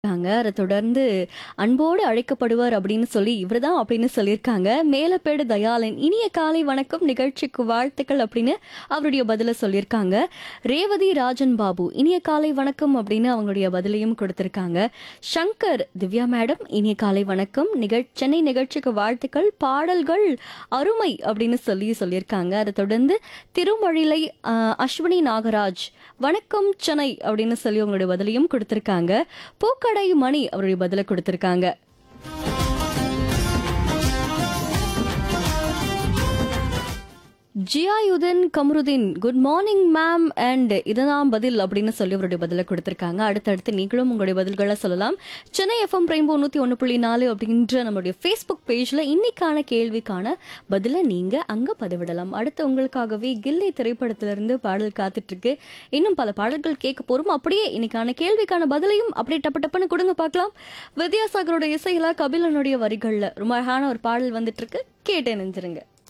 இருக்காங்க. அத தொடர்ந்து அன்போடு அழைக்கப்படுவார் அப்படின்னு சொல்லி இவர்தான் அப்படின்னு சொல்லியிருக்காங்க. மேலப்பேடு தயாளன் இனிய காலை வணக்கம் நிகழ்ச்சிக்கு வாழ்த்துக்கள் அப்படின்னு அவருடைய பதில சொல்லியிருக்காங்க. ரேவதி ராஜன் பாபு இனிய காலை வணக்கம் அப்படின்னு அவங்களுடைய பதிலையும் கொடுத்திருக்காங்க. சங்கர் திவ்யா மேடம் இனிய காலை வணக்கம் நிகழ் சென்னை நிகழ்ச்சிக்கு வாழ்த்துக்கள் பாடல்கள் அருமை அப்படின்னு சொல்லி சொல்லியிருக்காங்க. அதை தொடர்ந்து திருமழிலை அ, அஸ்வினி நாகராஜ் வணக்கம் சென்னை அப்படின்னு சொல்லி உங்களுடைய பதிலையும் கொடுத்திருக்காங்க. பூக்கடை மணி அவருடைய பதில கொடுத்திருக்காங்க. Ziyauddin Kamaruddin good morning ma'am and இதுதான் பதில் அப்படின்னு சொல்லி அவருடைய பதில கொடுத்திருக்காங்க அடுத்தடுத்து நீங்களும் உங்களுடைய பதில்களை சொல்லலாம் சென்னை எஃப்எம் ரெயின்போ நூத்தி ஒன்று புள்ளி நாலு அப்படின்ற நம்மளுடைய ஃபேஸ்புக் பேஜ்ல இன்னைக்கான கேள்விக்கான பதில நீங்க அங்க பதிவிடலாம் அடுத்து உங்களுக்காகவே கில்லி திரைப்படத்திலிருந்து பாடல் காத்துட்டு இருக்கு இன்னும் பல பாடல்கள் கேட்க போறோம் அப்படியே இன்னைக்கான கேள்விக்கான பதிலையும் அப்படியே டப்பு டப்புன்னு கொடுங்க பார்க்கலாம் வித்யாசாகரோட இசையில கபிலனுடைய வரிகள்ல ரொம்ப அழகான ஒரு பாடல் வந்துட்டு இருக்கு கேட்டே நெஞ்சிருங்க